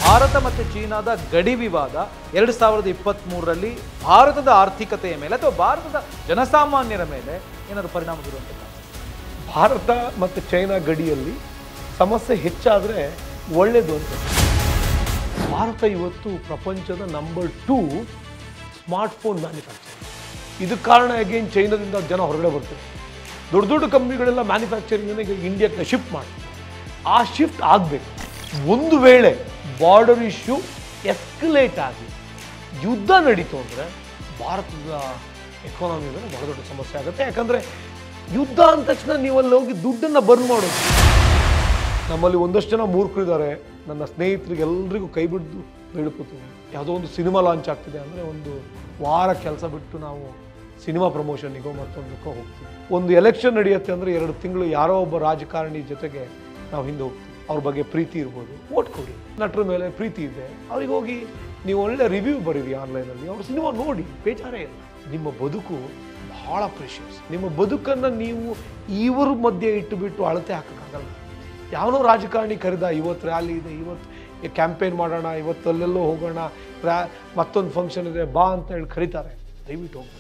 ಭಾರತ ಮತ್ತು ಚೀನಾದ ಗಡಿ ವಿವಾದ ಎರಡು ಸಾವಿರದ ಇಪ್ಪತ್ತ್ ಮೂರರಲ್ಲಿ ಭಾರತದ ಆರ್ಥಿಕತೆಯ ಮೇಲೆ ಅಥವಾ ಭಾರತದ ಜನಸಾಮಾನ್ಯರ ಮೇಲೆ ಏನಾದರೂ ಪರಿಣಾಮ ಬೀರುವಂಥದ್ದು ಭಾರತ ಮತ್ತು ಚೈನಾ ಗಡಿಯಲ್ಲಿ ಸಮಸ್ಯೆ ಹೆಚ್ಚಾದರೆ ಒಳ್ಳೆಯದು ಅಂತ ಭಾರತ ಇವತ್ತು ಪ್ರಪಂಚದ ನಂಬರ್ ಟೂ ಸ್ಮಾರ್ಟ್ಫೋನ್ ಮ್ಯಾನುಫ್ಯಾಕ್ಚರ್ ಇದಕ್ಕೆ ಕಾರಣ ಅಗೇನ್ ಚೈನಾದಿಂದ ಜನ ಹೊರಗಡೆ ಬರ್ತಾರೆ ದೊಡ್ಡ ದೊಡ್ಡ ಕಂಪ್ನಿಗಳೆಲ್ಲ ಮ್ಯಾನುಫ್ಯಾಕ್ಚರಿಂಗ್ ಈಗ ಇಂಡಿಯಾಕ್ಕೆ ಶಿಫ್ಟ್ ಮಾಡ್ತಾರೆ ಆ ಶಿಫ್ಟ್ ಆಗಬೇಕು ಒಂದು ವೇಳೆ ಬಾರ್ಡರ್ ಇಶ್ಯೂ ಎಸ್ಕಲೇಟ್ ಆಗಿ ಯುದ್ಧ ನಡೀತು ಅಂದರೆ ಭಾರತದ ಎಕಾನಮಿ ಮೇಲೆ ಬಹಳ ದೊಡ್ಡ ಸಮಸ್ಯೆ ಆಗುತ್ತೆ ಯಾಕಂದರೆ ಯುದ್ಧ ಅಂದ ತಕ್ಷಣ ನೀವು ಅಲ್ಲಿ ಹೋಗಿ ದುಡ್ಡನ್ನು ಬರ್ನ್ ಮಾಡೋದು ನಮ್ಮಲ್ಲಿ ಒಂದಷ್ಟು ಜನ ಮೂರ್ಖರಿದ್ದಾರೆ ನನ್ನ ಸ್ನೇಹಿತರಿಗೆ ಎಲ್ರಿಗೂ ಕೈ ಬಿದ್ದು ಬೀಳ್ಕೊತು ಯಾವುದೋ ಒಂದು ಸಿನಿಮಾ ಲಾಂಚ್ ಆಗ್ತಿದೆ ಅಂದರೆ ಒಂದು ವಾರ ಕೆಲಸ ಬಿಟ್ಟು ನಾವು ಸಿನಿಮಾ ಪ್ರಮೋಷನ್ನಿಗೋ ಮತ್ತೊಂದಕ್ಕೋ ಹೋಗ್ತೀವಿ ಒಂದು ಎಲೆಕ್ಷನ್ ನಡೆಯುತ್ತೆ ಅಂದರೆ ಎರಡು ತಿಂಗಳು ಯಾರೋ ಒಬ್ಬ ರಾಜಕಾರಣಿ ಜೊತೆಗೆ ನಾವು ಹಿಂದೆ ಹೋಗ್ತೀವಿ ಅವ್ರ ಬಗ್ಗೆ ಪ್ರೀತಿ ಇರ್ಬೋದು ಓಟ್ ಕೊಡಿ ನಟರ ಮೇಲೆ ಪ್ರೀತಿ ಇದೆ ಅವ್ರಿಗೆ ಹೋಗಿ ನೀವು ಒಳ್ಳೆ ರಿವ್ಯೂ ಬರೀರಿ ಆನ್ಲೈನಲ್ಲಿ ಅವ್ರ ಸಿನಿಮಾ ನೋಡಿ ಬೇಜಾರೇ ಇಲ್ಲ ನಿಮ್ಮ ಬದುಕು ಬಹಳ ಪ್ರೆಷಿಯಸ್ ನಿಮ್ಮ ಬದುಕನ್ನು ನೀವು ಇವ್ರ ಮಧ್ಯೆ ಇಟ್ಟುಬಿಟ್ಟು ಅಳತೆ ಹಾಕೋಕ್ಕಾಗಲ್ಲ ಯಾವನೋ ರಾಜಕಾರಣಿ ಕರೆದ ಇವತ್ತು ರ್ಯಾಲಿ ಇದೆ ಇವತ್ತು ಕ್ಯಾಂಪೇನ್ ಮಾಡೋಣ ಇವತ್ತು ಅಲ್ಲೆಲ್ಲೋ ಹೋಗೋಣ ರ್ಯಾ ಮತ್ತೊಂದು ಫಂಕ್ಷನ್ ಇದೆ ಬಾ ಅಂತ ಹೇಳಿ ಕರೀತಾರೆ ದಯವಿಟ್ಟು ಹೋಗಿ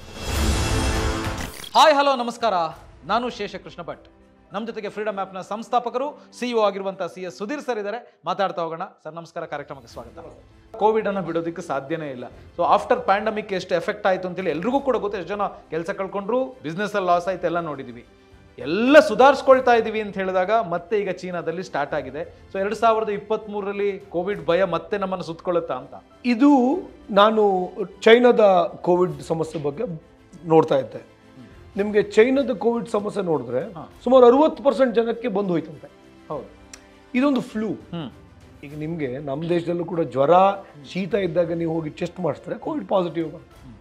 ಹಾಯ್ ಹಲೋ ನಮಸ್ಕಾರ ನಾನು ಶೇಷಕೃಷ್ಣ ಭಟ್ ನಮ್ಮ ಜೊತೆಗೆ ಫ್ರೀಡಮ್ ಆ್ಯಪ್ನ ಸಂಸ್ಥಾಪಕರು ಸಿಇಒ ಆಗಿರುವಂಥ ಸಿ ಎಸ್ ಸುಧೀರ್ ಸರ್ ಇದ್ದಾರೆ ಮಾತಾಡ್ತಾ ಹೋಗೋಣ ಸರ್ ನಮಸ್ಕಾರ ಕಾರ್ಯಕ್ರಮಕ್ಕೆ ಸ್ವಾಗತ ಕೋವಿಡ್ ಅನ್ನು ಬಿಡೋದಕ್ಕೆ ಸಾಧ್ಯನೇ ಇಲ್ಲ ಸೊ ಆಫ್ಟರ್ ಪ್ಯಾಂಡಮಿಕ್ ಎಷ್ಟು ಎಫೆಕ್ಟ್ ಆಯಿತು ಅಂತೇಳಿ ಎಲ್ರಿಗೂ ಕೂಡ ಗೊತ್ತು ಎಷ್ಟು ಜನ ಕೆಲಸ ಕಳ್ಕೊಂಡ್ರು ಬಿಸ್ನೆಸ್ ಅಲ್ಲಿ ಲಾಸ್ ಆಯ್ತು ಎಲ್ಲ ನೋಡಿದೀವಿ ಎಲ್ಲ ಸುಧಾರಿಸ್ಕೊಳ್ತಾ ಇದೀವಿ ಅಂತ ಹೇಳಿದಾಗ ಮತ್ತೆ ಈಗ ಚೀನಾದಲ್ಲಿ ಸ್ಟಾರ್ಟ್ ಆಗಿದೆ ಸೊ ಎರಡು ಸಾವಿರದ ಇಪ್ಪತ್ತ್ಮೂರರಲ್ಲಿ ಕೋವಿಡ್ ಭಯ ಮತ್ತೆ ನಮ್ಮನ್ನು ಸುತ್ತಕೊಳ್ಳುತ್ತಾ ಅಂತ ಇದು ನಾನು ಚೈನಾದ ಕೋವಿಡ್ ಸಮಸ್ಯೆ ಬಗ್ಗೆ ನೋಡ್ತಾ ಇದ್ದೆ ನಿಮಗೆ ಚೈನಾದ ಕೋವಿಡ್ ಸಮಸ್ಯೆ ನೋಡಿದ್ರೆ ಸುಮಾರು ಅರವತ್ತು ಪರ್ಸೆಂಟ್ ಜನಕ್ಕೆ ಬಂದು ಹೋಯ್ತಂತೆ ಹೌದು ಇದೊಂದು ಫ್ಲೂ ಹ್ಮ್ ಈಗ ನಿಮಗೆ ನಮ್ಮ ದೇಶದಲ್ಲೂ ಕೂಡ ಜ್ವರ ಶೀತ ಇದ್ದಾಗ ನೀವು ಹೋಗಿ ಟೆಸ್ಟ್ ಮಾಡಿಸ್ತಾರೆ ಕೋವಿಡ್ ಪಾಸಿಟಿವ್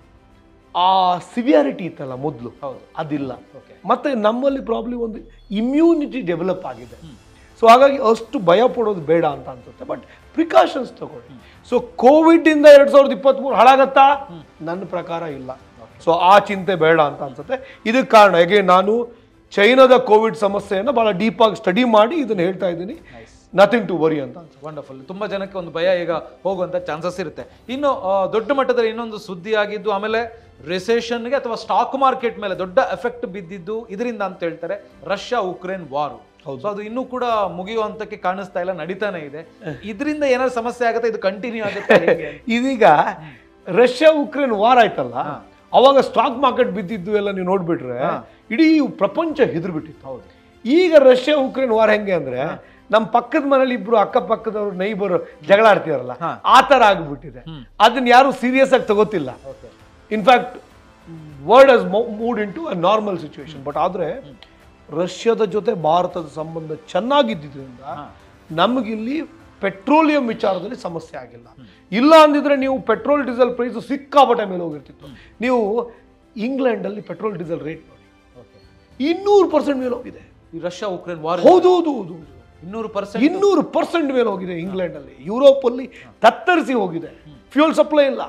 ಆ ಸಿವಿಯಾರಿಟಿ ಇತ್ತಲ್ಲ ಮೊದಲು ಹೌದು ಅದಿಲ್ಲ ಓಕೆ ಮತ್ತೆ ನಮ್ಮಲ್ಲಿ ಪ್ರಾಬ್ಲಮ್ ಒಂದು ಇಮ್ಯೂನಿಟಿ ಡೆವಲಪ್ ಆಗಿದೆ ಸೊ ಹಾಗಾಗಿ ಅಷ್ಟು ಭಯ ಪಡೋದು ಬೇಡ ಅಂತ ಅನ್ಸುತ್ತೆ ಬಟ್ ಪ್ರಿಕಾಷನ್ಸ್ ತಗೊಳ್ಳಿ ಸೊ ಕೋವಿಡ್ ಇಂದ ಎರಡ್ ಸಾವಿರದ ಇಪ್ಪತ್ತ್ಮೂರು ಹಾಳಾಗತ್ತಾ ನನ್ನ ಪ್ರಕಾರ ಇಲ್ಲ ಸೊ ಆ ಚಿಂತೆ ಬೇಡ ಅಂತ ಅನ್ಸುತ್ತೆ ಇದಕ್ಕೆ ಕಾರಣ ಹೇಗೆ ನಾನು ಚೈನಾದ ಕೋವಿಡ್ ಸಮಸ್ಯೆಯನ್ನು ಬಹಳ ಡೀಪ್ ಆಗಿ ಸ್ಟಡಿ ಮಾಡಿ ಇದನ್ನ ಹೇಳ್ತಾ ಇದ್ದೀನಿ ನಥಿಂಗ್ ಟು ವರಿ ಅಂತ ಅನ್ಸುತ್ತೆ ವಂಡರ್ಫುಲ್ ತುಂಬಾ ಜನಕ್ಕೆ ಒಂದು ಭಯ ಈಗ ಹೋಗುವಂತ ಚಾನ್ಸಸ್ ಇರುತ್ತೆ ಇನ್ನು ಆ, ದೊಡ್ಡ ಮಟ್ಟದಲ್ಲಿ ಇನ್ನೊಂದು ಸುದ್ದಿ ಆಗಿದ್ದು ಆಮೇಲೆ ರಿಸೆಷನ್ಗೆ ಅಥವಾ ಸ್ಟಾಕ್ ಮಾರ್ಕೆಟ್ ಮೇಲೆ ದೊಡ್ಡ ಎಫೆಕ್ಟ್ ಬಿದ್ದಿದ್ದು ಇದರಿಂದ ಅಂತ ಹೇಳ್ತಾರೆ ರಷ್ಯಾ ಉಕ್ರೇನ್ ವಾರು ಸೊ ಅದು ಇನ್ನೂ ಕೂಡ ಮುಗಿಯುವ ಹಂತಕ್ಕೆ ಕಾಣಿಸ್ತಾ ಇಲ್ಲ ನಡೀತಾನೆ ಇದೆ ಇದರಿಂದ ಏನಾದ್ರು ಸಮಸ್ಯೆ ಆಗುತ್ತೆ ಇದು ಕಂಟಿನ್ಯೂ ಆಗುತ್ತೆ ಹೇಗೆ? ಇದೀಗ ರಷ್ಯಾ ಉಕ್ರೇನ್ ವಾರ್ ಆಯ್ತಲ್ಲ ಅವಾಗ ಸ್ಟಾಕ್ ಮಾರ್ಕೆಟ್ ಬಿದ್ದಿದ್ದು ಎಲ್ಲ ನೀವು ನೋಡ್ಬಿಟ್ರೆ ಇಡೀ ಪ್ರಪಂಚ ಹೆದರ್ಬಿಟ್ಟಿತ್ತು ಹೌದು ಈಗ ರಷ್ಯಾ ಉಕ್ರೇನ್ ವಾರ್ ಹೆಂಗೆ ಅಂದ್ರೆ ನಮ್ಮ ಪಕ್ಕದ ಮನೇಲಿ ಇಬ್ರು ಅಕ್ಕಪಕ್ಕದವ್ರು ನೈಬರ್ ಜಗಳ ಆಡ್ತಿದಾರಲ್ಲ ಆ ತರ ಆಗ್ಬಿಟ್ಟಿದೆ ಅದನ್ನ ಯಾರು ಸೀರಿಯಸ್ ಆಗಿ ತಗೋತಿಲ್ಲ okay in fact world has moved into a normal situation but ಆದ್ರೆ ರಷ್ಯಾದ ಜೊತೆ ಭಾರತದ ಸಂಬಂಧ ಚೆನ್ನಾಗಿದ್ದರಿಂದ ನಮಗಿಲ್ಲಿ ಪೆಟ್ರೋಲಿಯಂ ವಿಚಾರದಲ್ಲಿ ಸಮಸ್ಯೆ ಆಗಿಲ್ಲ ಇಲ್ಲ ಅಂದಿದ್ರೆ ನೀವು ಪೆಟ್ರೋಲ್ ಡೀಸೆಲ್ ಪ್ರೈಸ್ ಸಿಕ್ಕಾಪಟ್ಟೆ ಮೇಲೆ ಹೋಗಿರ್ತಿತ್ತು ನೀವು ಇಂಗ್ಲೆಂಡಲ್ಲಿ ಪೆಟ್ರೋಲ್ ಡೀಸೆಲ್ ರೇಟ್ ನೋಡಿ ಓಕೆ ಇನ್ನೂರು ಪರ್ಸೆಂಟ್ ಮೇಲೆ ಹೋಗಿದೆ ಈ ರಷ್ಯಾ ಉಕ್ರೇನ್ ವಾರ್ ಹೌದು ಹೌದು ಹೌದು ಹೌದು. ಇನ್ನೂರು ಪರ್ಸೆಂಟ್ ಇನ್ನೂರು ಪರ್ಸೆಂಟ್ ಮೇಲೆ ಹೋಗಿದೆ ಇಂಗ್ಲೆಂಡ್ ಅಲ್ಲಿ ಯುರೋಪ್ ಅಲ್ಲಿ ತತ್ತರಿಸಿ ಹೋಗಿದೆ ಫ್ಯೂಲ್ ಸಪ್ಲೈ ಇಲ್ಲ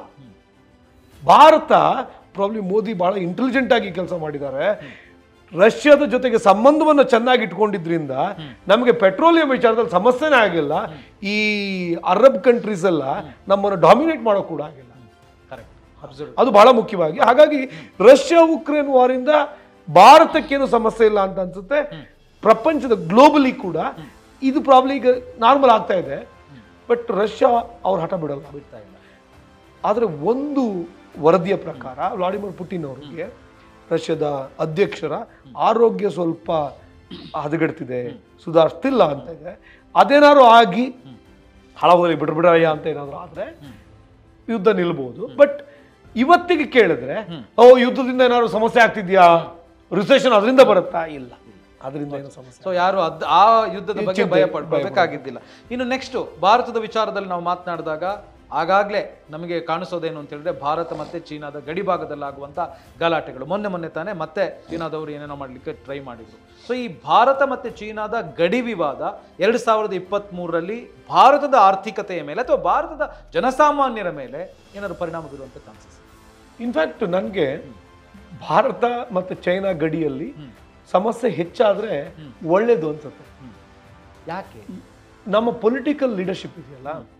ಭಾರತ ಪ್ರಾಬ್ಲಿ ಮೋದಿ ಬಹಳ ಇಂಟೆಲಿಜೆಂಟ್ ಆಗಿ ಕೆಲಸ ಮಾಡಿದ್ದಾರೆ ರಷ್ಯಾದ ಜೊತೆಗೆ ಸಂಬಂಧವನ್ನು ಚೆನ್ನಾಗಿ ಇಟ್ಕೊಂಡಿದ್ರಿಂದ ನಮಗೆ ಪೆಟ್ರೋಲಿಯಂ ವಿಚಾರದಲ್ಲಿ ಸಮಸ್ಯೆನೇ ಆಗಿಲ್ಲ ಈ ಅರಬ್ ಕಂಟ್ರೀಸ್ ಎಲ್ಲ ನಮ್ಮನ್ನು ಡಾಮಿನೇಟ್ ಮಾಡೋ ಕೂಡ ಆಗಿಲ್ಲ ಕರೆಕ್ಟ್ ಅಬ್ಸರ್ವ್ ಅದು ಬಹಳ ಮುಖ್ಯವಾಗಿ ಹಾಗಾಗಿ ರಷ್ಯಾ ಉಕ್ರೇನ್ ವಾರಿಂದ ಭಾರತಕ್ಕೇನು ಸಮಸ್ಯೆ ಇಲ್ಲ ಅಂತ ಅನ್ಸುತ್ತೆ ಪ್ರಪಂಚದ ಗ್ಲೋಬಲಿ ಕೂಡ ಇದು ಪ್ರಾಬ್ಲಿ ಈಗ ನಾರ್ಮಲ್ ಆಗ್ತಾ ಇದೆ ಬಟ್ ರಷ್ಯಾ ಅವ್ರ ಹಠ ಬಿಡಲ್ಲ ಬಿಡ್ತಾ ಇಲ್ಲ ಆದರೆ ಒಂದು ವರದಿಯ ಪ್ರಕಾರ ವ್ಲಾಡಿಮಿರ್ ಪುಟಿನ್ ಅವರಿಗೆ ರಷ್ಯಾದ ಅಧ್ಯಕ್ಷರ ಆರೋಗ್ಯ ಸ್ವಲ್ಪ ಹದಗೆಡ್ತಿದೆ ಸುಧಾರಿಸ್ತಿಲ್ಲ ಅಂತ ಇದೆ ಅದೇನಾದ್ರು ಆಗಿ ಹಳವಲ್ಲಿ ಬಿಡ್ಬಿಡಯ್ಯ ಅಂತ ಏನಾದ್ರು ಆದ್ರೆ ಯುದ್ಧ ನಿಲ್ಬಹುದು ಬಟ್ ಇವತ್ತಿಗೆ ಕೇಳಿದ್ರೆ ಓ ಯುದ್ಧದಿಂದ ಏನಾದ್ರು ಸಮಸ್ಯೆ ಆಗ್ತಿದ್ಯಾ ರಿಸೆಷನ್ ಅದರಿಂದ ಬರುತ್ತಾ ಇಲ್ಲ ಅದರಿಂದ ಏನು ಸಮಸ್ಯೆ ಸೊ ಯಾರು ಅದ್ ಆ ಯುದ್ಧದ ಬಗ್ಗೆ ಭಯ ಪಡ್ಬೇಕಾಗಿದ್ದಿಲ್ಲ ಇನ್ನು ನೆಕ್ಸ್ಟ್ ಭಾರತದ ವಿಚಾರದಲ್ಲಿ ನಾವು ಮಾತನಾಡಿದಾಗ ಆಗಾಗ್ಲೇ ನಮಗೆ ಕಾಣಿಸೋದೇನು ಅಂತ ಹೇಳಿದ್ರೆ ಭಾರತ ಮತ್ತೆ ಚೀನಾದ ಗಡಿ ಭಾಗದಲ್ಲಿ ಆಗುವಂತ ಗಲಾಟೆಗಳು ಮೊನ್ನೆ ಮೊನ್ನೆ ತಾನೇ ಮತ್ತೆ ಚೀನಾದವರು ಏನೇನೋ ಮಾಡ್ಲಿಕ್ಕೆ ಟ್ರೈ ಮಾಡಿದ್ರು ಸೊ ಈ ಭಾರತ ಮತ್ತೆ ಚೀನಾದ ಗಡಿ ವಿವಾದ ಎರಡ್ ಸಾವಿರದ ಇಪ್ಪತ್ತ್ ಮೂರರಲ್ಲಿ ಭಾರತದ ಆರ್ಥಿಕತೆಯ ಮೇಲೆ ಅಥವಾ ಭಾರತದ ಜನಸಾಮಾನ್ಯರ ಮೇಲೆ ಏನಾದ್ರು ಪರಿಣಾಮ ಬೀರುವಂತ ಚಾನ್ಸಸ್ ಇನ್ಫ್ಯಾಕ್ಟ್ ನನಗೆ ಭಾರತ ಮತ್ತು ಚೈನಾ ಗಡಿಯಲ್ಲಿ ಸಮಸ್ಯೆ ಹೆಚ್ಚಾದ್ರೆ ಒಳ್ಳೇದು ಅನ್ಸುತ್ತೆ ಯಾಕೆ ನಮ್ಮ ಪೊಲಿಟಿಕಲ್ ಲೀಡರ್ಶಿಪ್ ಇದೆಯಲ್ಲ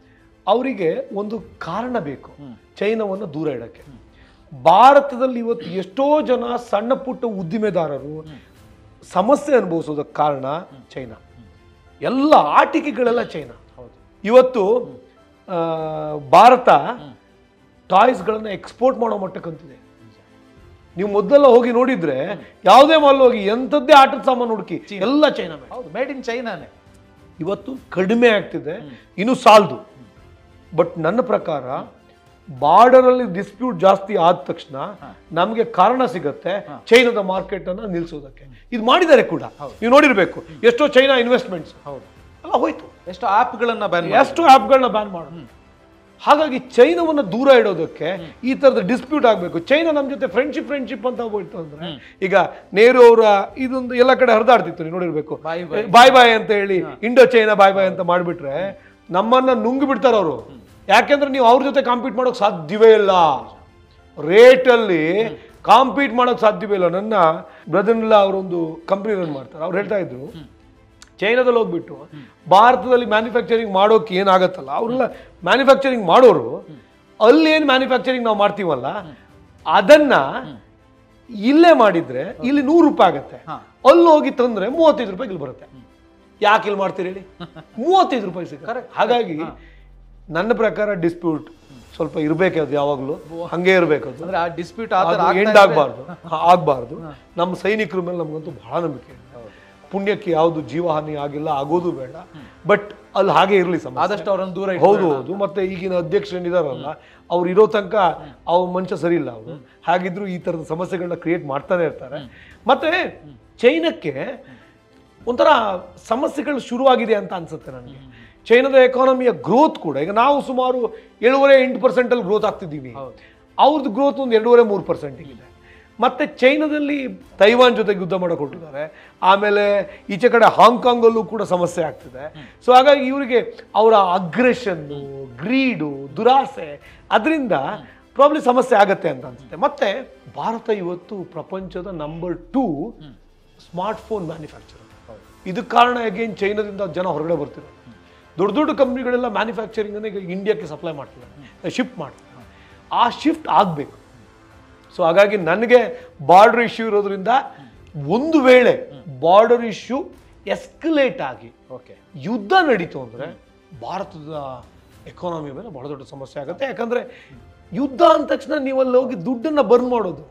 ಅವರಿಗೆ ಒಂದು ಕಾರಣ ಬೇಕು ಚೈನಾವನ್ನು ದೂರ ಇಡಕ್ಕೆ ಭಾರತದಲ್ಲಿ ಇವತ್ತು ಎಷ್ಟೋ ಜನ ಸಣ್ಣ ಪುಟ್ಟ ಉದ್ದಿಮೆದಾರರು ಸಮಸ್ಯೆ ಅನುಭವಿಸೋದಕ್ಕೆ ಕಾರಣ ಚೈನಾ ಎಲ್ಲ ಆಟಿಕೆಗಳೆಲ್ಲ ಚೈನಾ ಹೌದು ಇವತ್ತು ಆ, ಭಾರತ ಟಾಯ್ಸ್ಗಳನ್ನ ಎಕ್ಸ್ಪೋರ್ಟ್ ಮಾಡೋ ಮಟ್ಟಕ್ಕಂತಿದೆ ನೀವು ಮೊದಲೆಲ್ಲ ಹೋಗಿ ನೋಡಿದ್ರೆ ಯಾವುದೇ ಮಾಲ್ ಹೋಗಿ ಎಂಥದ್ದೇ ಆಟದ ಸಾಮಾನು ಹುಡುಕಿ ಎಲ್ಲ ಚೈನಾ ಮೇಲೆ ಹೌದು ಮೇಡ್ ಇನ್ ಚೈನಾನೇ ಇವತ್ತು ಕಡಿಮೆ ಆಗ್ತಿದೆ ಇನ್ನು ಸಾಲದು ಬಟ್ ನನ್ನ ಪ್ರಕಾರ ಬಾರ್ಡರ್ ಅಲ್ಲಿ ಡಿಸ್ಪ್ಯೂಟ್ ಜಾಸ್ತಿ ಆದ ತಕ್ಷಣ ನಮಗೆ ಕಾರಣ ಸಿಗತ್ತೆ ಚೈನಾದ ಮಾರ್ಕೆಟ್ ಅನ್ನ ನಿಲ್ಸೋದಕ್ಕೆ ಇದು ಮಾಡಿದ್ದಾರೆ ಕೂಡ ನೀವು ನೋಡಿರ್ಬೇಕು ಎಷ್ಟೋ ಚೈನಾ ಇನ್ವೆಸ್ಟ್ಮೆಂಟ್ಸ್ ಹೌದು ಎಲ್ಲ ಹೋಯ್ತು ಎಷ್ಟು ಆಪ್ಗಳನ್ನ ಬ್ಯಾನ್ ಎಷ್ಟು ಆ್ಯಪ್ಗಳನ್ನ ಬ್ಯಾನ್ ಮಾಡೋದು ಹಾಗಾಗಿ ಚೈನಾವನ್ನ ದೂರ ಇಡೋದಕ್ಕೆ ಈ ತರದ ಡಿಸ್ಪ್ಯೂಟ್ ಆಗಬೇಕು ಚೈನಾ ನಮ್ಮ ಜೊತೆ ಫ್ರೆಂಡ್ಶಿಪ್ ಫ್ರೆಂಡ್ಶಿಪ್ ಅಂತ ಹೋಯ್ತು ಅಂದ್ರೆ ಈಗ ನೆಹರು ಅವರ ಇದೊಂದು ಎಲ್ಲ ಕಡೆ ಹರಿದಾಡ್ತಿತ್ತು ನೀವು ನೋಡಿರ್ಬೇಕು ಬಾಯ್ ಬಾಯ್. ಬಾಯ್ ಬಾಯ್ ಅಂತ ಹೇಳಿ ಇಂಡೋ ಚೈನಾ ಬಾಯ್ ಬಾಯ್ ಅಂತ ಮಾಡಿಬಿಟ್ರೆ ನಮ್ಮನ್ನ ನುಂಗಿ ಬಿಡ್ತಾರೆ ಅವರು ಯಾಕೆಂದ್ರೆ ನೀವು ಅವ್ರ ಜೊತೆ ಕಾಂಪೀಟ್ ಮಾಡೋಕ್ ಸಾಧ್ಯವೇ ಇಲ್ಲ ರೇಟಲ್ಲಿ ಕಾಂಪೀಟ್ ಮಾಡೋಕ್ ಸಾಧ್ಯವೇ ಇಲ್ಲ ನನ್ನ ಬ್ರದರ್ನೆಲ್ಲ ಅವರೊಂದು ಕಂಪ್ನಿ ರನ್ ಮಾಡ್ತಾರೆ ಅವ್ರು ಹೇಳ್ತಾ ಇದ್ರು ಚೈನಾದಲ್ಲಿ ಹೋಗ್ಬಿಟ್ಟು ಭಾರತದಲ್ಲಿ ಮ್ಯಾನುಫ್ಯಾಕ್ಚರಿಂಗ್ ಮಾಡೋಕೆ ಏನಾಗತ್ತಲ್ಲ ಅವರೆಲ್ಲ ಮ್ಯಾನುಫ್ಯಾಕ್ಚರಿಂಗ್ ಮಾಡೋರು ಅಲ್ಲಿ ಏನು ಮ್ಯಾನುಫ್ಯಾಕ್ಚರಿಂಗ್ ನಾವು ಮಾಡ್ತೀವಲ್ಲ ಅದನ್ನ ಇಲ್ಲೇ ಮಾಡಿದ್ರೆ ಇಲ್ಲಿ ನೂರು ರೂಪಾಯಿ ಆಗತ್ತೆ ಹಾ. ಅಲ್ಲಿ ಹೋಗಿ ತಂದ್ರೆ ಮೂವತ್ತೈದು ರೂಪಾಯಿ ಇಲ್ಲಿ ಬರುತ್ತೆ ಯಾಕೆ ಇಲ್ಲಿ ಮಾಡ್ತೀರಿ ಹೇಳಿ ಮೂವತ್ತೈದು ರೂಪಾಯಿ ಸಿಗುತ್ತೆ ಹಾಗಾಗಿ ನನ್ನ ಪ್ರಕಾರ ಡಿಸ್ಪ್ಯೂಟ್ ಸ್ವಲ್ಪ ಇರ್ಬೇಕು ಅದು ಯಾವಾಗಲೂ ಹಂಗೆ ಇರ್ಬೇಕು ಅದು ಅಂದ್ರೆ ಆ ಡಿಸ್ಪ್ಯೂಟ್ ಆ ತರ ಎಂಡ್ ಆಗ್ಬಾರ್ದು ಆಗ್ಬಾರ್ದು ನಮ್ಮ ಸೈನಿಕರ ಮೇಲೆ ನಮಗಂತೂ ಬಹಳ ನಂಬಿಕೆ ಇದೆ ಪುಣ್ಯಕ್ಕೆ ಯಾವುದು ಜೀವಹಾನಿ ಆಗಿಲ್ಲ ಆಗೋದು ಬೇಡ ಬಟ್ ಅಲ್ಲಿ ಹಾಗೆ ಇರಲಿ ಸಮಸ್ಯೆ ಆದಷ್ಟು ಅವರನ್ನು ದೂರ ಇಟ್ಟು ಹೌದು ಹೌದು ಮತ್ತೆ ಈಗಿನ ಅಧ್ಯಕ್ಷರು ಏನಿದಾರಲ್ಲ ಅವ್ರು ಇರೋ ತನಕ ಅವ್ರ ಮನುಷ್ಯ ಸರಿ ಇಲ್ಲ ಅವರು ಹಾಗಿದ್ರು ಈ ತರದ ಸಮಸ್ಯೆಗಳನ್ನ ಕ್ರಿಯೇಟ್ ಮಾಡ್ತಾನೆ ಇರ್ತಾರೆ ಮತ್ತೆ ಚೈನಕ್ಕೆ ಒಂಥರ ಸಮಸ್ಯೆಗಳು ಶುರುವಾಗಿದೆ ಅಂತ ಅನ್ಸುತ್ತೆ ನನಗೆ ಚೈನಾದ ಎಕಾನಮಿಯ ಗ್ರೋತ್ ಕೂಡ ಈಗ ನಾವು ಸುಮಾರು ಏಳುವರೆ ಎಂಟು ಪರ್ಸೆಂಟಲ್ಲಿ ಗ್ರೋತ್ ಆಗ್ತಿದ್ದೀವಿ ಅವ್ರದ್ದು ಗ್ರೋತ್ ಒಂದು ಎರಡೂವರೆ ಮೂರು ಪರ್ಸೆಂಟ್ ಇದೆ ಮತ್ತೆ ಚೈನಾದಲ್ಲಿ ತೈವಾನ್ ಜೊತೆಗೆ ಯುದ್ಧ ಮಾಡಕ್ಕೆ ಹೊರಟಿದ್ದಾರೆ ಆಮೇಲೆ ಈಚೆ ಕಡೆ ಹಾಂಗ್ಕಾಂಗಲ್ಲೂ ಕೂಡ ಸಮಸ್ಯೆ ಆಗ್ತಿದೆ ಸೊ ಹಾಗಾಗಿ ಇವರಿಗೆ ಅವರ ಅಗ್ರೆಷನ್ನು ಗ್ರೀಡು ದುರಾಸೆ ಅದರಿಂದ ಪ್ರಾಬ್ಲಿ ಸಮಸ್ಯೆ ಆಗತ್ತೆ ಅಂತ ಅನ್ಸುತ್ತೆ ಮತ್ತೆ ಭಾರತ ಇವತ್ತು ಪ್ರಪಂಚದ ನಂಬರ್ ಟೂ ಸ್ಮಾರ್ಟ್ಫೋನ್ ಮ್ಯಾನುಫ್ಯಾಕ್ಚರ್ ಇದಕ್ಕೆ ಕಾರಣ ಅಗೇನ್ ಚೈನಾದಿಂದ ಜನ ಹೊರಗಡೆ ಬರ್ತಿದ್ದಾರೆ ದೊಡ್ಡ ದೊಡ್ಡ ಕಂಪ್ನಿಗಳೆಲ್ಲ ಮ್ಯಾನುಫ್ಯಾಕ್ಚರಿಂಗ್ ಈಗ ಇಂಡಿಯಾಕ್ಕೆ ಸಪ್ಲೈ ಮಾಡ್ತಿದ್ದಾರೆ ಶಿಫ್ಟ್ ಮಾಡ್ತಿದ್ದಾರೆ ಆ ಶಿಫ್ಟ್ ಆಗಬೇಕು ಸೊ ಹಾಗಾಗಿ ನನಗೆ ಬಾರ್ಡರ್ ಇಶ್ಯೂ ಇರೋದ್ರಿಂದ ಒಂದು ವೇಳೆ ಬಾರ್ಡರ್ ಇಶ್ಯೂ ಎಸ್ಕಲೇಟ್ ಆಗಿ ಓಕೆ ಯುದ್ಧ ನಡೀತು ಅಂದ್ರೆ ಭಾರತದ ಎಕಾನಮಿ ಮೇಲೆ ಬಹಳ ದೊಡ್ಡ ಸಮಸ್ಯೆ ಆಗುತ್ತೆ ಯಾಕಂದ್ರೆ ಯುದ್ಧ ಅಂದ ತಕ್ಷಣ ನೀವು ಅಲ್ಲಿ ಹೋಗಿ ದುಡ್ಡನ್ನ ಬರ್ನ್ ಮಾಡೋದು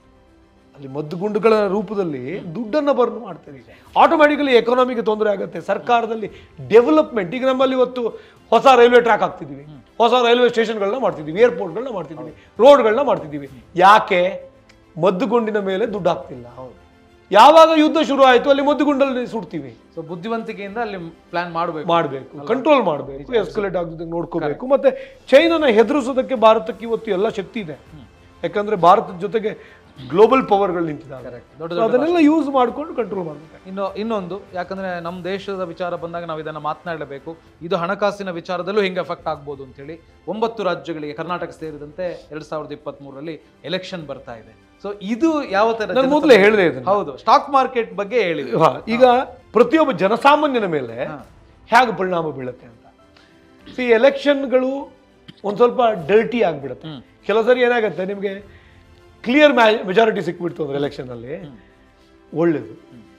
ಅಲ್ಲಿ ಮದ್ದುಗುಂಡುಗಳ ರೂಪದಲ್ಲಿ ದುಡ್ಡನ್ನ ಬರ್ನ್ ಮಾಡ್ತೀರಿ ಆಟೋಮ್ಯಾಟಿಕಲಿ ಎಕಾನಮಿಗೆ ತೊಂದರೆ ಆಗುತ್ತೆ ಸರ್ಕಾರದಲ್ಲಿ ಡೆವಲಪ್ಮೆಂಟ್ ಈಗ ನಮ್ಮಲ್ಲಿ ಇವತ್ತು ಹೊಸ ರೈಲ್ವೆ ಟ್ರ್ಯಾಕ್ ಆಗ್ತಿದೀವಿ ಹೊಸ ರೈಲ್ವೆ ಸ್ಟೇಷನ್ಗಳನ್ನ ಮಾಡ್ತಿದ್ದೀವಿ ಏರ್ಪೋರ್ಟ್ಗಳನ್ನ ಮಾಡ್ತಿದ್ದೀವಿ ರೋಡ್ಗಳನ್ನ ಮಾಡ್ತಿದ್ದೀವಿ ಯಾಕೆ ಮದ್ದುಗುಂಡಿನ ಮೇಲೆ ದುಡ್ಡು ಹಾಕ್ತಿಲ್ಲ ಯಾವಾಗ ಯುದ್ಧ ಶುರು ಆಯ್ತು ಅಲ್ಲಿ ಮದ್ದುಗುಂಡಲ್ಲಿ ಸುಡ್ತೀವಿ ಸೊ ಬುದ್ಧಿವಂತಿಕೆಯಿಂದ ಅಲ್ಲಿ ಪ್ಲಾನ್ ಮಾಡಬೇಕು ಮಾಡಬೇಕು ಕಂಟ್ರೋಲ್ ಮಾಡಬೇಕು ಎಸ್ಕಲೇಟ್ ಆಗದಂಗೆ ನೋಡ್ಕೋಬೇಕು ಮತ್ತೆ ಚೈನಾನ ಹೆದರಿಸೋದಕ್ಕೆ ಭಾರತಕ್ಕೆ ಇವತ್ತು ಎಲ್ಲ ಶಕ್ತಿ ಇದೆ ಯಾಕಂದ್ರೆ ಭಾರತದ ಜೊತೆಗೆ ಗ್ಲೋಬಲ್ ಪವರ್ಗಳು ನಿಂತಿದ್ದಾರೆ ದೊಡ್ಡ So ಅದನ್ನೆಲ್ಲ ಯೂಸ್ ಮಾಡ್ಕೊಂಡು ಕಂಟ್ರೋಲ್ ಮಾಡಬೇಕು ಇನ್ನು ಇನ್ನೊಂದು ಯಾಕಂದ್ರೆ ನಮ್ಮ ದೇಶದ ವಿಚಾರ ಬಂದಾಗ ನಾವು ಇದನ್ನ ಮಾತನಾಡಲೇಬೇಕು ಇದು ಹಣಕಾಸಿನ ವಿಚಾರದಲ್ಲೂ ಹಿಂಗೆ ಎಫೆಕ್ಟ್ ಆಗ್ಬೋದು ಅಂತೇಳಿ ಒಂಬತ್ತು ರಾಜ್ಯಗಳಿಗೆ ಕರ್ನಾಟಕ ಸೇರಿದಂತೆ ಎರಡ್ ಸಾವಿರದ ಇಪ್ಪತ್ತ್ ಮೂರರಲ್ಲಿ ಎಲೆಕ್ಷನ್ ಬರ್ತಾ ಇದೆ ಸೊ ಇದು ಯಾವ ತರ ನಾನು ಮೊದಲೇ ಹೇಳಿದೆ ಇದನ್ನ ಹೌದು ಸ್ಟಾಕ್ ಮಾರ್ಕೆಟ್ ಬಗ್ಗೆ ಹೇಳಿದ್ವಿ ಹಾ, ಈಗ ಪ್ರತಿಯೊಬ್ಬ ಜನಸಾಮಾನ್ಯನ ಮೇಲೆ ಹೇಗೆ ಪರಿಣಾಮ ಬೀಳುತ್ತೆ ಅಂತ ಸಿ ಎಲೆಕ್ಷನ್ಗಳು ಒಂದ್ ಸ್ವಲ್ಪ ಡರ್ಟಿ ಆಗ್ಬಿಡುತ್ತೆ ಕೆಲವು ಸರಿ ಏನಾಗುತ್ತೆ ನಿಮಗೆ ಕ್ಲಿಯರ್ ಮೆಜಾರಿಟಿ ಸಿಕ್ಬಿಡ್ತು ಅಂದ್ರೆ ಎಲೆಕ್ಷನ್ ಅಲ್ಲಿ ಒಳ್ಳೇದು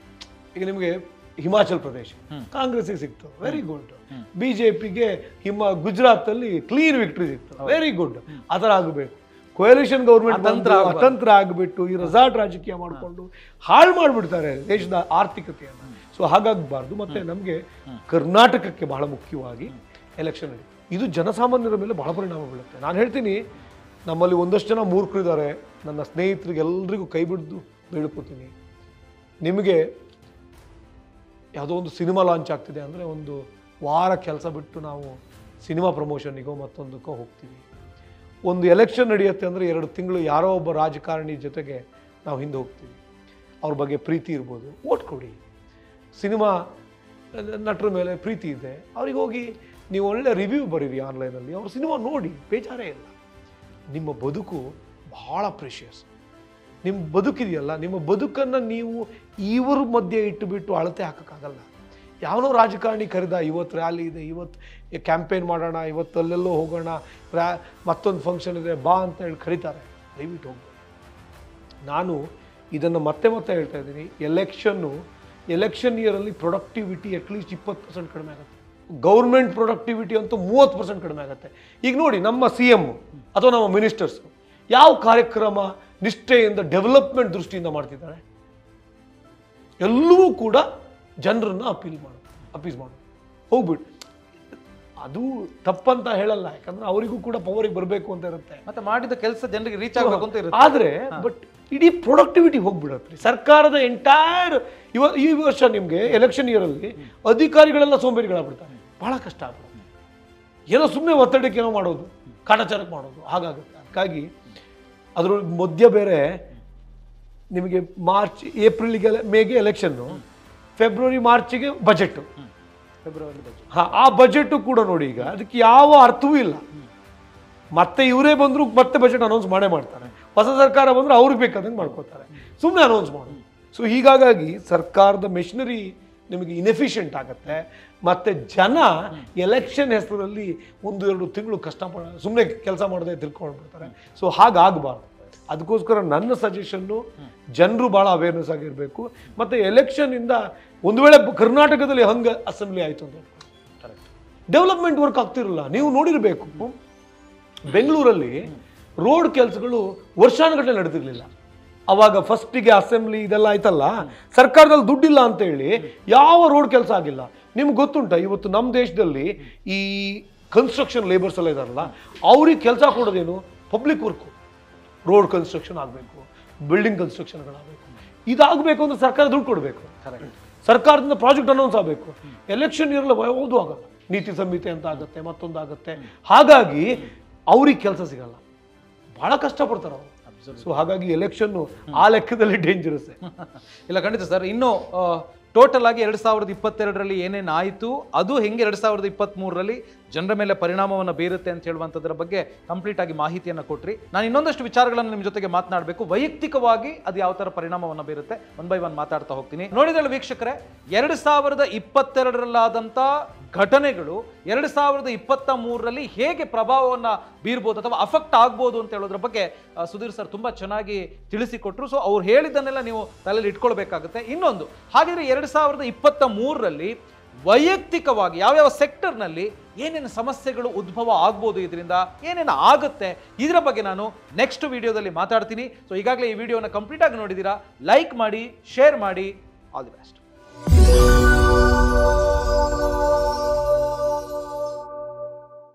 ಈಗ ನಿಮಗೆ ಹಿಮಾಚಲ್ ಪ್ರದೇಶ ಕಾಂಗ್ರೆಸ್ಗೆ ಸಿಕ್ತು ವೆರಿ ಗುಡ್ ಬಿಜೆಪಿಗೆ ಹಿಮ ಗುಜರಾತ್ ಅಲ್ಲಿ ಕ್ಲೀನ್ ವಿಕ್ಟ್ರಿ ಸಿಕ್ತು ವೆರಿ ಗುಡ್ ಆ ಥರ ಆಗಬೇಕು ಕೊಯಲಿಷನ್ ಗೌರ್ಮೆಂಟ್ ಅತಂತ್ರ ಆಗ್ಬಾರ್ದು. ಅತಂತ್ರ ಆಗಿಬಿಟ್ಟು ಈ ರೆಸಾರ್ಟ್ ರಾಜಕೀಯ ಮಾಡಿಕೊಂಡು ಹಾಳು ಮಾಡಿಬಿಡ್ತಾರೆ ದೇಶದ ಆರ್ಥಿಕತೆಯನ್ನು ಸೊ ಹಾಗಾಗಬಾರ್ದು ಮತ್ತೆ ನಮಗೆ ಕರ್ನಾಟಕಕ್ಕೆ ಬಹಳ ಮುಖ್ಯವಾಗಿ ಎಲೆಕ್ಷನ್ ನಡೀತು ಇದು ಜನಸಾಮಾನ್ಯರ ಮೇಲೆ ಬಹಳ ಪರಿಣಾಮ ಬೀಳುತ್ತೆ ನಾನು ಹೇಳ್ತೀನಿ ನಮ್ಮಲ್ಲಿ ಒಂದಷ್ಟು ಜನ ಮೂರ್ಖರಿದ್ದಾರೆ ನನ್ನ ಸ್ನೇಹಿತರಿಗೆ ಎಲ್ರಿಗೂ ಕೈ ಬಿಡ್ದು ಬೇಡ್ಕೋತೀನಿ ನಿಮಗೆ ಯಾವುದೋ ಒಂದು ಸಿನಿಮಾ ಲಾಂಚ್ ಆಗ್ತಿದೆ ಅಂದರೆ ಒಂದು ವಾರ ಕೆಲಸ ಬಿಟ್ಟು ನಾವು ಸಿನಿಮಾ ಪ್ರಮೋಷನ್ನಿಗೋ ಮತ್ತೊಂದಕ್ಕೋ ಹೋಗ್ತೀವಿ ಒಂದು ಎಲೆಕ್ಷನ್ ನಡೆಯುತ್ತೆ ಅಂದರೆ ಎರಡು ತಿಂಗಳು ಯಾರೋ ಒಬ್ಬ ರಾಜಕಾರಣಿ ಜೊತೆಗೆ ನಾವು ಹಿಂದೆ ಹೋಗ್ತೀವಿ ಅವ್ರ ಬಗ್ಗೆ ಪ್ರೀತಿ ಇರ್ಬೋದು ಓಟ್ ಕೊಡಿ ಸಿನಿಮಾ ನಟರ ಮೇಲೆ ಪ್ರೀತಿ ಇದೆ ಅವ್ರಿಗೆ ಹೋಗಿ ನೀವು ಒಳ್ಳೆ ರಿವ್ಯೂ ಬರೀರಿ ಆನ್ಲೈನಲ್ಲಿ ಅವ್ರ ಸಿನಿಮಾ ನೋಡಿ ಬೇಜಾರೇ ಇಲ್ಲ ನಿಮ್ಮ ಬದುಕು ಬಹಳ ಪ್ರೆಷಿಯಸ್ ನಿಮ್ಮ ಬದುಕಿದೆಯಲ್ಲ ನಿಮ್ಮ ಬದುಕನ್ನು ನೀವು ಇವ್ರ ಮಧ್ಯೆ ಇಟ್ಟುಬಿಟ್ಟು ಅಳತೆ ಹಾಕೋಕ್ಕಾಗಲ್ಲ ಯಾವನೋ ರಾಜಕಾರಣಿ ಕರೆದ ಇವತ್ತು ರ್ಯಾಲಿ ಇದೆ ಇವತ್ತು ಕ್ಯಾಂಪೇನ್ ಮಾಡೋಣ ಇವತ್ತು ಅಲ್ಲೆಲ್ಲೋ ಹೋಗೋಣ ರ್ಯಾ ಮತ್ತೊಂದು ಫಂಕ್ಷನ್ ಇದೆ ಬಾ ಅಂತ ಹೇಳಿ ಕರೀತಾರೆ ದಯವಿಟ್ಟು ಹೋಗ್ಬೋದು ನಾನು ಇದನ್ನು ಮತ್ತೆ ಮತ್ತೆ ಹೇಳ್ತಾ ಇದ್ದೀನಿ ಎಲೆಕ್ಷನ್ನು ಎಲೆಕ್ಷನ್ ಇಯರಲ್ಲಿ ಪ್ರೊಡಕ್ಟಿವಿಟಿ ಅಟ್ಲೀಸ್ಟ್ ಇಪ್ಪತ್ತು ಪರ್ಸೆಂಟ್ ಕಡಿಮೆ ಆಗುತ್ತೆ ಗೌರ್ಮೆಂಟ್ ಪ್ರೊಡಕ್ಟಿವಿಟಿ ಅಂತೂ ಮೂವತ್ತು ಪರ್ಸೆಂಟ್ ಕಡಿಮೆ ಆಗುತ್ತೆ ಈಗ ನೋಡಿ ನಮ್ಮ ಸಿ ಎಮ್ ಅಥವಾ ನಮ್ಮ ಮಿನಿಸ್ಟರ್ಸ್ ಯಾವ ಕಾರ್ಯಕ್ರಮ ನಿಷ್ಠೆಯಿಂದ ಡೆವಲಪ್ಮೆಂಟ್ ದೃಷ್ಟಿಯಿಂದ ಮಾಡ್ತಿದ್ದಾರೆ ಎಲ್ಲವೂ ಕೂಡ ಜನರನ್ನ ಅಪೀಲ್ ಮಾಡು ಅಪೀಸ್ ಮಾಡು ಹೋಗ್ಬಿಟ್ಟು ಅದು ತಪ್ಪಂತ ಹೇಳಲ್ಲ ಯಾಕಂದ್ರೆ ಅವರಿಗೂ ಕೂಡ ಪವರಿಗೆ ಬರಬೇಕು ಅಂತ ಇರುತ್ತೆ ಮತ್ತೆ ಮಾಡಿದ ಕೆಲಸ ಜನರಿಗೆ ರೀಚ್ ಆಗಬೇಕು ಅಂತ ಇರುತ್ತೆ ಆದ್ರೆ ಬಟ್ ಇಡೀ ಪ್ರೊಡಕ್ಟಿವಿಟಿ ಹೋಗ್ಬಿಡತ್ರಿ ಸರ್ಕಾರದ ಎಂಟೈರ್ ಇವ ಈ ವರ್ಷ ನಿಮಗೆ ಎಲೆಕ್ಷನ್ ಇಯರಲ್ಲಿ ಅಧಿಕಾರಿಗಳೆಲ್ಲ ಸೋಂಬೇರಿಗಳಾಗ್ಬಿಡ್ತಾರೆ ಬಹಳ ಕಷ್ಟ ಆಗ್ಬಿಡುತ್ತೆ ಏನೋ ಸುಮ್ಮನೆ ಒತ್ತಡಕ್ಕೆ ಏನೋ ಮಾಡೋದು ಕಾಟಾಚಾರಕ್ಕೆ ಮಾಡೋದು ಹಾಗಾಗುತ್ತೆ ಅದಕ್ಕಾಗಿ ಅದ್ರೊಳಗೆ ಮಧ್ಯ ಬೇರೆ ನಿಮಗೆ ಮಾರ್ಚ್ ಏಪ್ರಿಲ್ಗೆ ಮೇಗೆ ಎಲೆಕ್ಷನ್ನು ಫೆಬ್ರವರಿ ಮಾರ್ಚಿಗೆ ಬಜೆಟ್ ಫೆಬ್ರವರಿ ಬಜೆಟ್ ಹಾ ಆ ಬಜೆಟ್ ಕೂಡ ನೋಡಿ ಈಗ ಅದಕ್ಕೆ ಯಾವ ಅರ್ಥವೂ ಇಲ್ಲ ಮತ್ತೆ ಇವರೇ ಬಂದ್ರು ಮತ್ತೆ ಬಜೆಟ್ ಅನೌನ್ಸ್ ಮಾಡೇ ಮಾಡ್ತಾರೆ ಹೊಸ ಸರ್ಕಾರ ಬಂದ್ರೆ ಅವ್ರಿಗೆ ಬೇಕಾದಂಗೆ ಮಾಡ್ಕೋತಾರೆ ಸುಮ್ಮನೆ ಅನೌನ್ಸ್ ಮಾಡೋದು ಸೊ ಹೀಗಾಗಿ ಸರ್ಕಾರದ ಮೆಷಿನರಿ ನಿಮಗೆ ಇನ್ಎಫಿಷಿಯೆಂಟ್ ಆಗುತ್ತೆ ಮತ್ತೆ ಜನ ಎಲೆಕ್ಷನ್ ಹೆಸರಲ್ಲಿ ಒಂದು ಎರಡು ತಿಂಗಳು ಕಷ್ಟಪಡ ಸುಮ್ಮನೆ ಕೆಲಸ ಮಾಡದೆ ತಿಳ್ಕೊಂಡ್ಬಿಡ್ತಾರೆ ಸೊ ಹಾಗಾಗಬಾರ್ದು ಅದಕ್ಕೋಸ್ಕರ ನನ್ನ ಸಜೆಷನ್ನು ಜನರು ಭಾಳ ಅವೇರ್ನೆಸ್ ಆಗಿರಬೇಕು ಮತ್ತು ಎಲೆಕ್ಷನ್ನಿಂದ ಒಂದು ವೇಳೆ ಕರ್ನಾಟಕದಲ್ಲಿ ಹಂಗೆ ಅಸೆಂಬ್ಲಿ ಆಯಿತು ಅಂತ ಕರೆಕ್ಟ್ ಡೆವಲಪ್ಮೆಂಟ್ ವರ್ಕ್ ಆಗ್ತಿರಲ್ಲ ನೀವು ನೋಡಿರಬೇಕು ಬೆಂಗಳೂರಲ್ಲಿ ರೋಡ್ ಕೆಲಸಗಳು ವರ್ಷಾನುಗಟ್ಟಲೆ ನಡೆದಿರಲಿಲ್ಲ ಅವಾಗ ಫಸ್ಟಿಗೆ ಅಸೆಂಬ್ಲಿ ಇದೆಲ್ಲ ಆಯ್ತಲ್ಲ ಸರ್ಕಾರದಲ್ಲಿ ದುಡ್ಡಿಲ್ಲ ಅಂತ ಹೇಳಿ ಯಾವ ರೋಡ್ ಕೆಲಸ ಆಗಿಲ್ಲ ನಿಮ್ಗೆ ಗೊತ್ತುಂಟ ಇವತ್ತು ನಮ್ಮ ದೇಶದಲ್ಲಿ ಈ ಕನ್ಸ್ಟ್ರಕ್ಷನ್ ಲೇಬರ್ಸ್ ಎಲ್ಲ ಇದಾರಲ್ಲ ಅವ್ರಿಗೆ ಕೆಲಸ ಕೊಡೋದೇನು ಪಬ್ಲಿಕ್ ವರ್ಕು ರೋಡ್ ಕನ್ಸ್ಟ್ರಕ್ಷನ್ ಆಗಬೇಕು ಬಿಲ್ಡಿಂಗ್ ಕನ್ಸ್ಟ್ರಕ್ಷನ್ಗಳಾಗಬೇಕು ಇದಾಗಬೇಕು ಅಂದ್ರೆ ಸರ್ಕಾರ ದುಡ್ಡು ಕೊಡಬೇಕು ಕರೆಕ್ಟ್ ಸರ್ಕಾರದಿಂದ ಪ್ರಾಜೆಕ್ಟ್ ಅನೌನ್ಸ್ ಆಗಬೇಕು ಎಲೆಕ್ಷನ್ ಇರಲ್ಲ ಯಾವುದು ಆಗಲ್ಲ ನೀತಿ ಸಂಹಿತೆ ಅಂತ ಆಗುತ್ತೆ ಮತ್ತೊಂದು ಆಗುತ್ತೆ ಹಾಗಾಗಿ ಅವ್ರಿಗೆ ಕೆಲಸ ಸಿಗಲ್ಲ ಬಹಳ ಕಷ್ಟಪಡ್ತಾರೆ ಅವರು ಸೊ ಹಾಗಾಗಿ ಎಲೆಕ್ಷನ್ನು ಆ ಲೆಕ್ಕದಲ್ಲಿ ಡೇಂಜರಸ್ ಇಲ್ಲ ಖಂಡಿತ ಸರ್ ಇನ್ನು ಟೋಟಲ್ ಆಗಿ ಎರಡ್ ಸಾವಿರದ ಇಪ್ಪತ್ತೆರಡರಲ್ಲಿ ಏನೇನು ಆಯಿತು ಅದು ಹೆಂಗೆ ಎರಡ್ ಸಾವಿರದ ಇಪ್ಪತ್ತ್ ಮೂರರಲ್ಲಿ ಜನರ ಮೇಲೆ ಪರಿಣಾಮವನ್ನು ಬೀರುತ್ತೆ ಅಂತ ಹೇಳುವಂಥದ್ರ ಬಗ್ಗೆ ಕಂಪ್ಲೀಟ್ ಆಗಿ ಮಾಹಿತಿಯನ್ನು ಕೊಟ್ರಿ ನಾನು ಇನ್ನೊಂದಷ್ಟು ವಿಚಾರಗಳನ್ನು ನಿಮ್ಮ ಜೊತೆಗೆ ಮಾತನಾಡಬೇಕು ವೈಯಕ್ತಿಕವಾಗಿ ಅದು ಯಾವ ಥರ ಪರಿಣಾಮವನ್ನು ಬೀರುತ್ತೆ ಒನ್ ಬೈ ಒನ್ ಮಾತಾಡ್ತಾ ಹೋಗ್ತೀನಿ ನೋಡಿದ್ರೆ ವೀಕ್ಷಕರೇ ಎರಡು ಸಾವಿರದ ಇಪ್ಪತ್ತೆರಡರಲ್ಲಾದಂಥ ಘಟನೆಗಳು ಎರಡು ಸಾವಿರದ ಇಪ್ಪತ್ತ ಮೂರರಲ್ಲಿ ಹೇಗೆ ಪ್ರಭಾವವನ್ನು ಬೀರ್ಬೋದು ಅಥವಾ ಅಫೆಕ್ಟ್ ಆಗ್ಬೋದು ಅಂತ ಹೇಳೋದ್ರ ಬಗ್ಗೆ ಆ, ಸುಧೀರ್ ಸರ್ ತುಂಬ ಚೆನ್ನಾಗಿ ತಿಳಿಸಿಕೊಟ್ರು ಸೊ ಅವ್ರು ಹೇಳಿದ್ದನ್ನೆಲ್ಲ ನೀವು ತಲೆಯಲ್ಲಿ ಇಟ್ಕೊಳ್ಬೇಕಾಗುತ್ತೆ ಇನ್ನೊಂದು ಹಾಗಿದ್ರೆ ಎರಡು ಸಾವಿರದ ಇಪ್ಪತ್ತ ಮೂರರಲ್ಲಿ ವೈಯಕ್ತಿಕವಾಗಿ ಯಾವ್ಯಾವ ಸೆಕ್ಟರ್ನಲ್ಲಿ ಏನೇನು ಸಮಸ್ಯೆಗಳು ಉದ್ಭವ ಆಗ್ಬೋದು ಇದರಿಂದ ಏನೇನು ಆಗುತ್ತೆ ಇದರ ಬಗ್ಗೆ ನಾನು ನೆಕ್ಸ್ಟ್ ವಿಡಿಯೋದಲ್ಲಿ ಮಾತಾಡ್ತೀನಿ ಸೊ ಈಗಾಗಲೇ ಈ ವಿಡಿಯೋನ ಕಂಪ್ಲೀಟ್ ಆಗಿ ನೋಡಿದ್ದೀರಾ ಲೈಕ್ ಮಾಡಿ ಶೇರ್ ಮಾಡಿ ಆಲ್ ದಿ ಬೆಸ್ಟ್